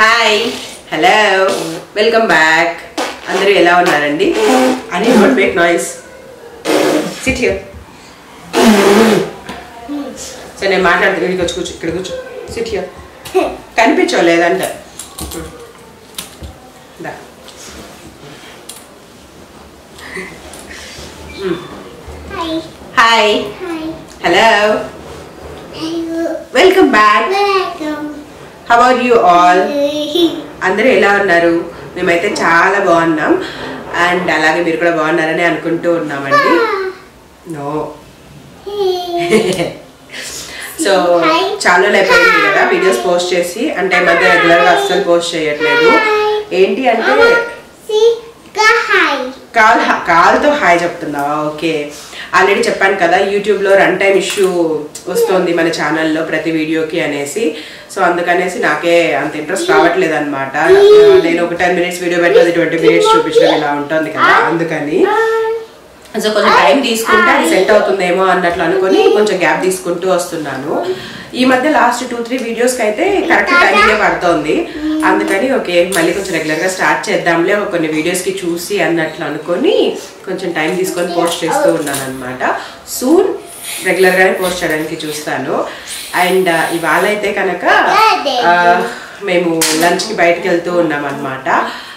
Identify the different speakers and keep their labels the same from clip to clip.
Speaker 1: Hi hello welcome back అందరూ ఎలా ఉన్నారండి అని don't make noise sit here సరే నేను మాట్లాడుతాను ఇక్కడికి వచ్చి కూర్చో ఇక్కడ కూర్చో సిట్ హియర్ కనిపించవు లేదంట దా
Speaker 2: Hi.
Speaker 1: Hi
Speaker 2: Hi.
Speaker 1: Hello
Speaker 2: Hello.
Speaker 1: Welcome back
Speaker 2: Welcome.
Speaker 1: How are you all అందరూ ఎలా ఉన్నారు మేమైతే చాలా బాగున్నాం అండ్ అలాగే మీరు కూడా బాగున్నారని అనుకుంటూ ఉన్నామండి నో సో చాలా రోజులు అయిపోయింది కదా వీడియోస్ పోస్ట్ చేసి అంటే ఈ మధ్య రెగ్యులర్గా అస్సలు పోస్ట్ చేయట్లేదు ఏంటి అంటే
Speaker 2: See, go hi.
Speaker 1: కాల్ కాల్తో హాయ్ చెప్తున్నావా ఓకే ఆల్రెడీ చెప్పాను కదా యూట్యూబ్లో రన్ టైమ్ ఇష్యూ వస్తుంది మన ఛానల్లో ప్రతి వీడియోకి అనేసి సో అందుకనేసి నాకే అంత ఇంట్రెస్ట్ రావట్లేదు అనమాట నేను ఒక టెన్ మినిట్స్ వీడియో పెట్టి అది ట్వంటీ మినిట్స్ చూపించడం ఇలా ఉంటుంది కదా అందుకని సో కొంచెం టైం తీసుకుంటే అది సెట్ అవుతుందేమో అన్నట్లు అనుకొని కొంచెం గ్యాప్ తీసుకుంటూ వస్తున్నాను ఈ మధ్య లాస్ట్ టూ త్రీ వీడియోస్కి అయితే కరెక్ట్ టైంకే పడుతోంది అందుకని ఓకే మళ్ళీ కొంచెం రెగ్యులర్గా స్టార్ట్ చేద్దాంలే ఒక కొన్ని వీడియోస్కి చూసి అన్నట్లు అనుకొని కొంచెం టైం తీసుకొని పోస్ట్ చేస్తూ ఉన్నాను అనమాట సూన్ రెగ్యులర్గానే పోస్ట్ చేయడానికి చూస్తాను అండ్ ఇవాళ అయితే కనుక ఆ, మేము లంచ్కి బయటకు వెళ్తూ ఉన్నాం అనమాట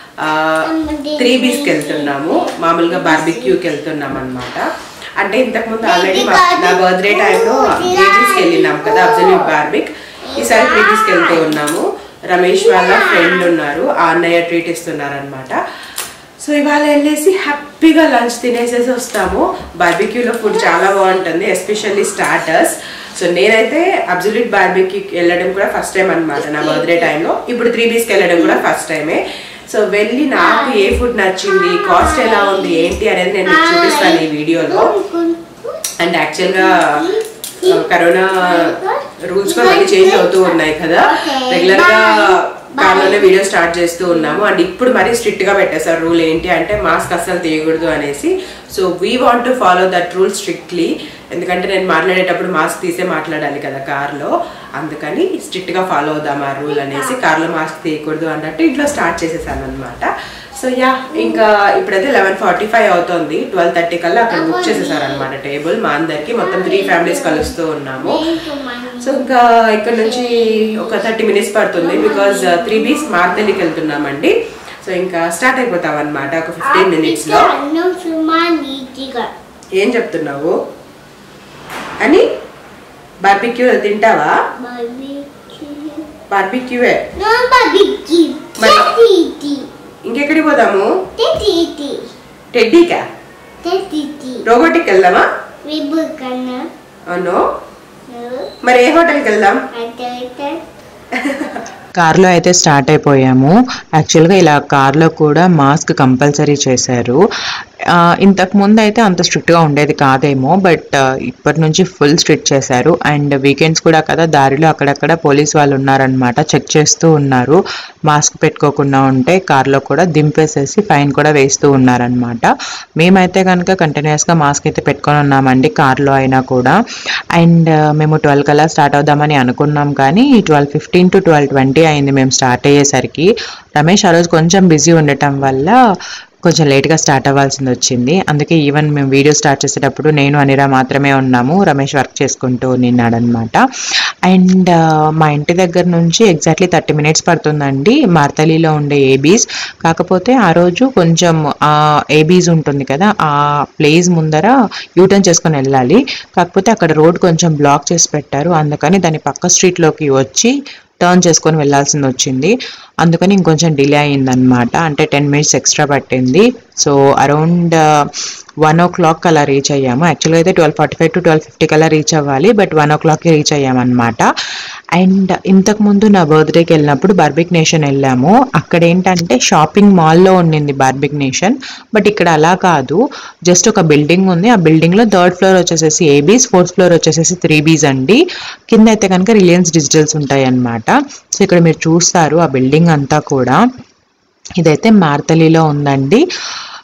Speaker 1: త్రీ బీస్కి వెళ్తున్నాము మామూలుగా బార్బిక్యూకి వెళ్తున్నాం అనమాట అంటే ఇంతకుముందు ఆల్రెడీ నా బర్త్డే టైంలో త్రీ బీస్కి వెళ్ళినాం కదా అబ్జల్యూట్ బార్బిక్ ఈసారి త్రీ బీస్కి వెళ్తూ ఉన్నాము రమేష్ వాళ్ళ ఫ్రెండ్ ఉన్నారు ఆ అన్నయ్య ట్రీట్ ఇస్తున్నారు అనమాట సో ఇవాళ వెళ్ళేసి హ్యాపీగా లంచ్ తినేసేసి వస్తాము బార్బిక్యూలో ఫుడ్ చాలా బాగుంటుంది ఎస్పెషల్లీ స్టార్టర్స్ సో నేనైతే అబ్జల్యూట్ బార్బిక్యూకి వెళ్ళడం కూడా ఫస్ట్ టైం అనమాట నా బర్త్డే టైంలో ఇప్పుడు త్రీ బీస్కి వెళ్ళడం కూడా ఫస్ట్ టైమే సో వెళ్ళి నాకు ఏ ఫుడ్ నచ్చింది కాస్ట్ ఎలా ఉంది ఏంటి అనేది నేను మీకు చూపిస్తాను ఈ వీడియోలో అండ్ యాక్చువల్గా కరోనా రూల్స్ కూడా మళ్ళీ చేంజ్ అవుతూ ఉన్నాయి కదా రెగ్యులర్ గా కార్లోనే వీడియో స్టార్ట్ చేస్తూ ఉన్నాము అండ్ ఇప్పుడు మరీ స్ట్రిక్ట్ గా పెట్టేశారు రూల్ ఏంటి అంటే మాస్క్ అస్సలు తీయకూడదు అనేసి so we want to follow that rule strictly ఎందుకంటే నేను మాట్లాడేటప్పుడు మాస్క్ తీసే మాట్లాడాలి కదా కార్లో అందుకని స్ట్రిక్ట్ గా ఫాలో అవుదాం ఆ రూల్ అనేసి కార్లో మాస్క్ తీయకూడదు అన్నట్టు ఇంట్లో స్టార్ట్ చేసేసాను అనమాట సో యా ఇంకా ఇప్పుడైతే లెవెన్ ఫార్టీ ఫైవ్ అవుతుంది ట్వెల్వ్ థర్టీ కల్లా అక్కడ బుక్ చేసేసారు అనమాట టేబుల్ మా అందరికి మొత్తం త్రీ ఫ్యామిలీస్ కలుస్తూ ఉన్నాము సో ఇంకా ఇక్కడ నుంచి ఒక థర్టీ మినిట్స్ పడుతుంది బికాజ్ త్రీ బీస్ మార్తెలికి వెళ్తున్నామండి సో ఇంకా స్టార్ట్ అయిపోతాం అనమాట ఒక ఫిఫ్టీన్ మినిట్స్ లో
Speaker 2: అన్నం సుమా నీటిగా
Speaker 1: ఏం చెప్తున్నావు అని బార్బిక్యూ తింటావా బార్బిక్యూవే
Speaker 2: No barbecue.
Speaker 1: మరి-
Speaker 2: Tete.
Speaker 1: ఇంకెక్కడికి పోదాము
Speaker 2: Tete.
Speaker 1: టెడ్డీకా
Speaker 2: Tete.
Speaker 1: రోబోటిక్ వెళ్దామా
Speaker 2: Ribukana.
Speaker 1: అవును
Speaker 2: No.
Speaker 1: మరి ఏ హోటల్కి వెళ్దాం
Speaker 2: Adulta.
Speaker 3: కార్లో అయితే స్టార్ట్ అయిపోయాము యాక్చువల్గా ఇలా కార్లో కూడా మాస్క్ కంపల్సరీ చేశారు ఆ, ఇంతకు ముందు అయితే అంత స్ట్రిక్ట్గా ఉండేది కాదేమో బట్ ఇప్పటి నుంచి ఫుల్ స్ట్రిక్ట్ చేశారు అండ్ వీకెండ్స్ కూడా కదా దారిలో అక్కడక్కడ పోలీస్ వాళ్ళు ఉన్నారనమాట చెక్ చేస్తూ ఉన్నారు మాస్క్ పెట్టుకోకుండా ఉంటే కార్లో కూడా దింపేసేసి ఫైన్ కూడా వేస్తూ ఉన్నారనమాట మేమైతే కనుక కంటిన్యూస్గా మాస్క్ అయితే పెట్టుకొని ఉన్నామండి కార్లో అయినా కూడా అండ్ మేము ట్వెల్వ్ కల్లా స్టార్ట్ అవుదామని అనుకున్నాం కానీ twelve fifteen to twelve twenty అయింది మేము స్టార్ట్ అయ్యేసరికి రమేష్ ఆ రోజు కొంచెం బిజీ ఉండటం వల్ల కొంచెం లేట్గా స్టార్ట్ అవ్వాల్సింది వచ్చింది అందుకే ఈవెన్ మేము వీడియో స్టార్ట్ చేసేటప్పుడు నేను అనిరా మాత్రమే ఉన్నాము రమేష్ వర్క్ చేసుకుంటూ నిన్నాడనమాట అండ్ మా ఇంటి దగ్గర నుంచి ఎగ్జాక్ట్లీ థర్టీ మినిట్స్ పడుతుందండి మార్తలిలో ఉండే ఏబీస్ కాకపోతే ఆ రోజు కొంచెం ఆ ఏబీస్ ఉంటుంది కదా ఆ ప్లేస్ ముందర యూటర్న్ చేసుకొని వెళ్ళాలి కాకపోతే అక్కడ రోడ్ కొంచెం బ్లాక్ చేసి పెట్టారు అందుకని దాని పక్క స్ట్రీట్లోకి వచ్చి టర్న్ చేసుకొని వెళ్ళాల్సింది వచ్చింది అందుకని ఇంకొంచెం డిలే అయిందనమాట అంటే టెన్ మినిట్స్ ఎక్స్ట్రా పట్టింది so around one o'clock అలా రీచ్ అయ్యాము యాక్చువల్గా అయితే twelve forty five to twelve fifty కల్లా రీచ్ అవ్వాలి బట్ వన్ ఓ క్లాక్కి రీచ్ అయ్యామన్నమాట అండ్ ఇంతకుముందు నా బర్త్డేకి వెళ్ళినప్పుడు బార్బిక్ నేషన్ వెళ్ళాము అక్కడ ఏంటంటే షాపింగ్ మాల్లో ఉండింది బార్బిక్ నేషన్ బట్ ఇక్కడ అలా కాదు జస్ట్ ఒక బిల్డింగ్ ఉంది ఆ బిల్డింగ్లో థర్డ్ ఫ్లోర్ వచ్చేసేసి ఏబీస్ ఫోర్త్ ఫ్లోర్ వచ్చేసేసి త్రీ బీస్ అండి కింద అయితే కనుక రిలయన్స్ డిజిటల్స్ ఉంటాయి అన్నమాట సో ఇక్కడ మీరు చూస్తారు ఆ బిల్డింగ్ అంతా కూడా ఇదైతే మార్తలిలో ఉందండి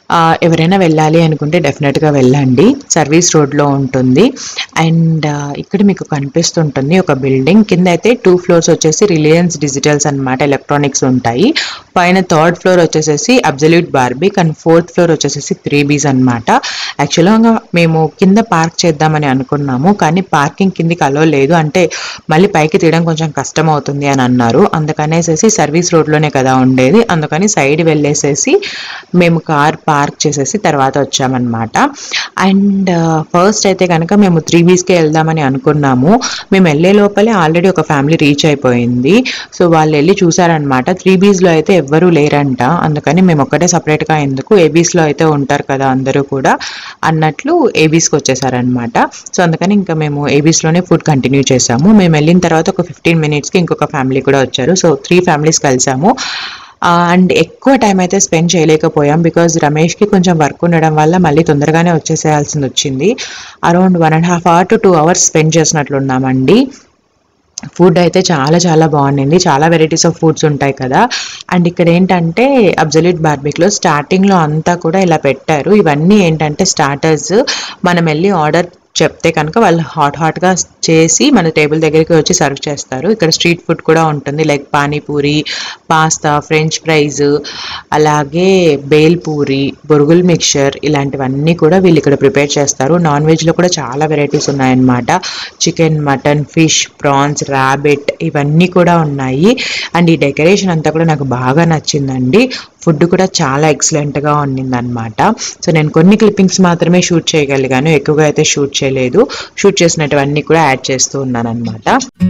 Speaker 3: ఆ, ఎవరైనా వెళ్ళాలి అనుకుంటే డెఫినెట్గా వెళ్ళండి సర్వీస్ రోడ్లో ఉంటుంది అండ్ ఆ, ఇక్కడ మీకు కనిపిస్తుంటుంది ఒక బిల్డింగ్ కింద అయితే టూ ఫ్లోర్స్ వచ్చేసి రిలయన్స్ డిజిటల్స్ అన్నమాట ఎలక్ట్రానిక్స్ ఉంటాయి పైన థర్డ్ ఫ్లోర్ వచ్చేసేసి absolute barbecue and fourth floor వచ్చేసేసి త్రీ బీస్ అనమాట యాక్చువల్గా మేము కింద పార్క్ చేద్దామని అనుకున్నాము కానీ పార్కింగ్ కిందికి అలో లేదు అంటే మళ్ళీ పైకి తీయడం కొంచెం కష్టం అవుతుంది అని అన్నారు అందుకనేసేసి సర్వీస్ రోడ్లోనే కదా ఉండేది అందుకని సైడ్ వెళ్ళేసేసి మేము కార్ పార్క్ చేసేసి తర్వాత వచ్చామన్నమాట అండ్ ఫస్ట్ అయితే కనుక మేము త్రీ బీస్కే వెళ్దామని అనుకున్నాము మేము వెళ్ళే లోపలే ఆల్రెడీ ఒక ఫ్యామిలీ రీచ్ అయిపోయింది సో వాళ్ళు వెళ్ళి చూసారనమాట త్రీ బీస్లో అయితే ఎవ్వరూ లేరంట అందుకని మేము ఒక్కటే సపరేట్గా ఎందుకు ఏబీస్లో అయితే ఉంటారు కదా అందరూ కూడా అన్నట్లు ఏబీస్కి వచ్చేసారనమాట సో అందుకని ఇంకా మేము ఏబీస్లోనే ఫుడ్ కంటిన్యూ చేసాము మేము వెళ్ళిన తర్వాత ఒక ఫిఫ్టీన్ మినిట్స్కి ఇంకొక ఫ్యామిలీ కూడా వచ్చారు సో త్రీ ఫ్యామిలీస్ కలిసాము అండ్ ఎక్కువ టైం అయితే స్పెండ్ చేయలేకపోయాం బికాజ్ రమేష్కి కొంచెం వర్క్ ఉండడం వల్ల మళ్ళీ తొందరగానే వచ్చేసేయాల్సింది వచ్చింది around one and half hour to two hours spend చేసినట్లున్నామండి ఫుడ్ అయితే చాలా చాలా బాగుండింది చాలా వెరైటీస్ ఆఫ్ ఫుడ్స్ ఉంటాయి కదా అండ్ ఇక్కడ ఏంటంటే అబ్జల్యూట్ బార్బిక్లో స్టార్టింగ్లో అంతా కూడా ఇలా పెట్టారు ఇవన్నీ ఏంటంటే స్టార్టర్స్ మనం వెళ్ళి ఆర్డర్ చెప్తే కనుక వాళ్ళు హాట్ హాట్గా చేసి మన టేబుల్ దగ్గరికి వచ్చి సర్వ్ చేస్తారు ఇక్కడ స్ట్రీట్ ఫుడ్ కూడా ఉంటుంది like panipuri pasta French fries అలాగే బేల్ పూరి బొరుగుల్ మిక్చర్ ఇలాంటివన్నీ కూడా వీళ్ళు ఇక్కడ ప్రిపేర్ చేస్తారు నాన్ వెజ్లో కూడా చాలా వెరైటీస్ ఉన్నాయన్నమాట chicken mutton fish prawns rabbit ఇవన్నీ కూడా ఉన్నాయి అండ్ ఈ డెకరేషన్ అంతా కూడా నాకు బాగా నచ్చిందండి ఫుడ్ కూడా చాలా ఎక్సలెంట్గా ఉండింది అనమాట సో నేను కొన్ని క్లిప్పింగ్స్ మాత్రమే షూట్ చేయగలిగాను ఎక్కువగా అయితే షూట్ చేయలేదు షూట్ చేసినటువన్నీ కూడా యాడ్ చేస్తూ ఉన్నాను అనమాట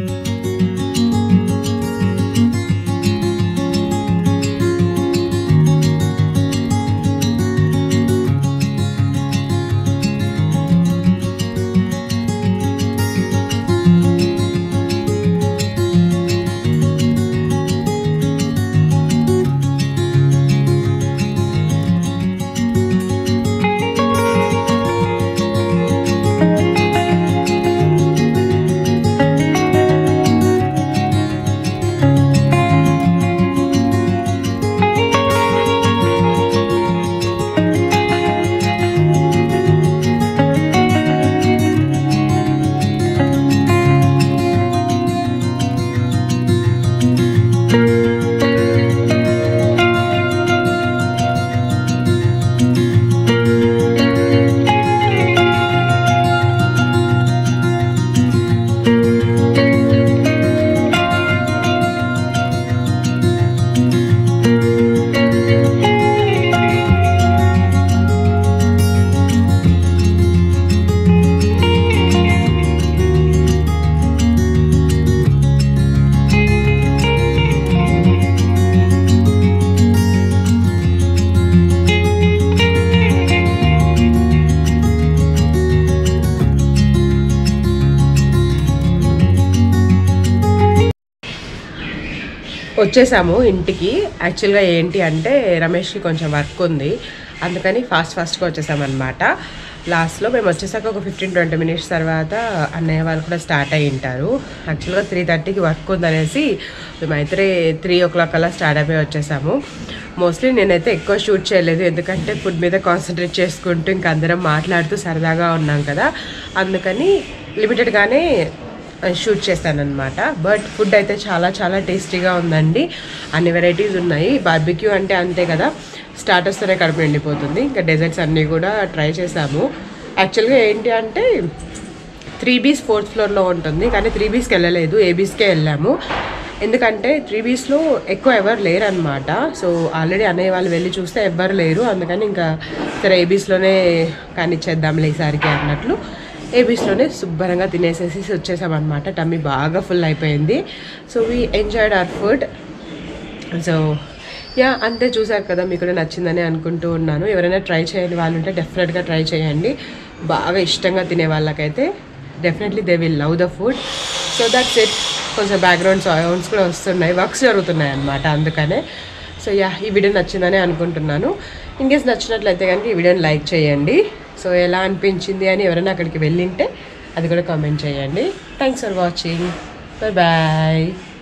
Speaker 1: వచ్చేసాము ఇంటికి యాక్చువల్గా ఏంటి అంటే రమేష్కి కొంచెం వర్క్ ఉంది అందుకని ఫాస్ట్ ఫాస్ట్గా వచ్చేసామన్నమాట లాస్ట్లో మేము వచ్చేసాక ఒక ఫిఫ్టీన్ ట్వంటీ మినిట్స్ తర్వాత అన్నయ్య వాళ్ళు కూడా స్టార్ట్ అయ్యి ఉంటారు యాక్చువల్గా త్రీ థర్టీకి వర్క్ ఉందనేసి మేమైతే త్రీ ఓ క్లాక్ అలా స్టార్ట్ అయిపోయి వచ్చేసాము మోస్ట్లీ నేనైతే ఎక్కువ షూట్ చేయలేదు ఎందుకంటే ఫుడ్ మీద కాన్సన్ట్రేట్ చేసుకుంటూ ఇంక అందరం మాట్లాడుతూ సరదాగా ఉన్నాం కదా అందుకని లిమిటెడ్గానే షూట్ చేశానన్నమాట బట్ ఫుడ్ అయితే చాలా చాలా టేస్టీగా ఉందండి అన్ని వెరైటీస్ ఉన్నాయి బార్బిక్యూ అంటే అంతే కదా స్టార్టర్స్తోనే కడుపు నిండిపోతుంది ఇంకా డెజర్ట్స్ అన్నీ కూడా ట్రై చేసాము యాక్చువల్గా ఏంటి అంటే త్రీ బీస్ ఫోర్త్ ఫ్లోర్లో ఉంటుంది కానీ త్రీ బీస్కి వెళ్ళలేదు ఏబీస్కే వెళ్ళాము ఎందుకంటే త్రీ బీస్లో ఎక్కువ ఎవరు లేరు అనమాట సో ఆల్రెడీ అన్నయ్య వాళ్ళు వెళ్ళి చూస్తే ఎవ్వరు లేరు అందుకని ఇంకా సరే ఏబీస్లోనే కానిచ్చేద్దాంలే ఈసారికి అన్నట్లు ఏబీస్లోనే శుభ్రంగా తినేసేసి వచ్చేసామన్నమాట టమ్మీ బాగా ఫుల్ అయిపోయింది so we enjoyed our food so yeah అంతే చూసారు కదా మీకు కూడా నచ్చిందని అనుకుంటూ ఉన్నాను ఎవరైనా ట్రై చేయని వాళ్ళు ఉంటే డెఫినెట్గా ట్రై చేయండి బాగా ఇష్టంగా తినే వాళ్ళకైతే definitely they will love the food so that's it కొంచెం బ్యాక్గ్రౌండ్ సౌండ్స్ కూడా వస్తున్నాయి వర్క్స్ జరుగుతున్నాయి అన్నమాట అందుకనే సో యా ఈ వీడియో నచ్చిందని అనుకుంటున్నాను ఇన్ కేస్ నచ్చినట్లయితే కనుక ఈ వీడియోని లైక్ చేయండి సో ఎలా అనిపించింది అని ఎవరైనా అక్కడికి వెళ్ళింటే అది కూడా కామెంట్ చేయండి thanks for watching bye bye